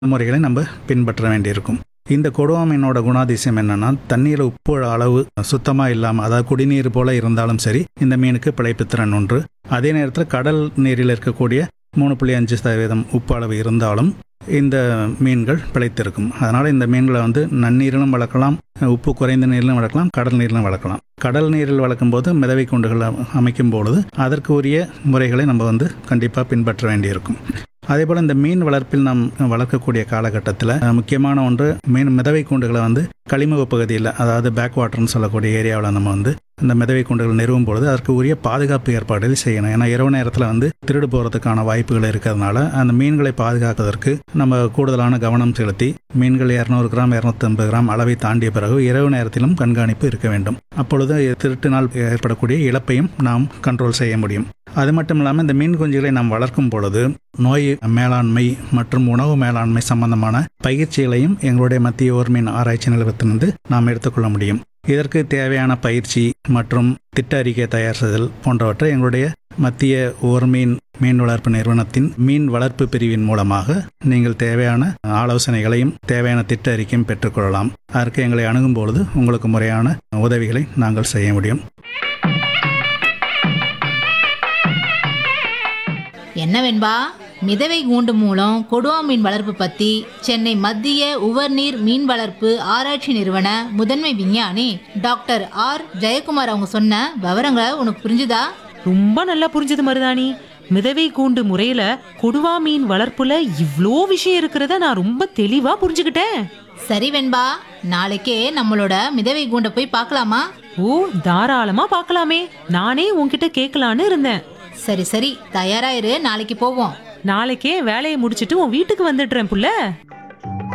முறைகளை நம்ம பின்பற்ற வேண்டியிருக்கும் இந்த கொடுவா மீனோட குணாதிசயம் என்னன்னா தண்ணீர் உப்பு அளவு சுத்தமாக இல்லாமல் அதாவது குடிநீர் போல இருந்தாலும் சரி இந்த மீனுக்கு பிழைப்புத்திறன் ஒன்று அதே நேரத்தில் கடல் நீரில் இருக்கக்கூடிய மூணு புள்ளி அஞ்சு சதவீதம் உப்பு அளவு இருந்தாலும் இந்த மீன்கள் பிழைத்திருக்கும் அதனால் இந்த மீன்களை வந்து நன்னீரிலும் வளர்க்கலாம் உப்பு குறைந்த நீரிலும் வளர்க்கலாம் கடல் நீரிலும் வளர்க்கலாம் கடல் நீரில் வளர்க்கும் போது மிதவை கூண்டுகள் அமைக்கும் பொழுது அதற்கு உரிய முறைகளை நம்ம வந்து கண்டிப்பாக பின்பற்ற வேண்டியிருக்கும் அதே போல் இந்த மீன் வளர்ப்பில் நாம் வளர்க்கக்கூடிய காலகட்டத்தில் அஹ், முக்கியமான ஒன்று மீன் மிதவை கூண்டுகளை வந்து கழிமுக பகுதியில் அதாவது பேக் வாட்டர்னு சொல்லக்கூடிய ஏரியாவில் நம்ம வந்து இந்த மிதவை கூண்டுகள் நிறுவும் பொழுது அதற்கு உரிய பாதுகாப்பு ஏற்பாடுகள் செய்யணும் ஏன்னா இரவு நேரத்தில் வந்து திருடு போகிறதுக்கான வாய்ப்புகள் இருக்கிறதுனால அந்த மீன்களை பாதுகாப்பதற்கு நம்ம கூடுதலான கவனம் செலுத்தி மீன்கள் இரநூறு கிராம் இரநூத்தம்பது கிராம் அளவை தாண்டிய பிறகு இரவு நேரத்திலும் கண்காணிப்பு இருக்க வேண்டும் அப்பொழுது திருட்டினால் ஏற்படக்கூடிய இழப்பையும் நாம் கண்ட்ரோல் செய்ய முடியும் அது மட்டும் இல்லாமல் இந்த மீன் குஞ்சுகளை நாம் வளர்க்கும் பொழுது நோய் மேலாண்மை மற்றும் உணவு மேலாண்மை சம்பந்தமான பயிற்சிகளையும் எங்களுடைய மத்திய ஓர்மீன் ஆராய்ச்சி நிலையத்திலிருந்து நாம் எடுத்துக்கொள்ள முடியும் இதற்கு தேவையான பயிற்சி மற்றும் திட்ட அறிக்கை தயார் செய்தல் போன்றவற்றை எங்களுடைய மத்திய ஓர்மீன் மீன் வளர்ப்பு நிறுவனத்தின் மீன் வளர்ப்பு பிரிவின் மூலமாக நீங்கள் தேவையான ஆலோசனைகளையும் தேவையான திட்ட அறிக்கையும் பெற்றுக்கொள்ளலாம் அதற்கு எங்களை அணுகும் பொழுது உங்களுக்கு முறையான உதவிகளை நாங்கள் செய்ய முடியும் என்ன வெண்பா மிதவை கூண்டு மூலம் கொடுவா மீன் வளர்ப்பு பத்தி சென்னை மத்திய உவர்நீர் மீன் வளர்ப்பு ஆராய்ச்சி நிறுவன முதன்மை விஞ்ஞானி டாக்டர் ஆர் ஜெயக்குமார் அவங்க சொன்ன விவரங்களை உனக்கு புரிஞ்சுதா ரொம்ப நல்லா புரிஞ்சது மருதாணி மிதவை கூண்டு முறையில கொடுவா மீன் வளர்ப்புல இவ்ளோ விஷயம் இருக்கிறத நான் ரொம்ப தெளிவா புரிஞ்சுக்கிட்டேன் சரி வெண்பா நாளைக்கே நம்மளோட மிதவை கூண்டை போய் பார்க்கலாமா ஓ தாராளமா பார்க்கலாமே நானே உன்கிட்ட கேட்கலான்னு இருந்தேன் சரி சரி தயாராயிரு நாளைக்கு போவோம் நாளைக்கே வேலையை முடிச்சிட்டு உன் வீட்டுக்கு வந்துடுறேன் புள்ள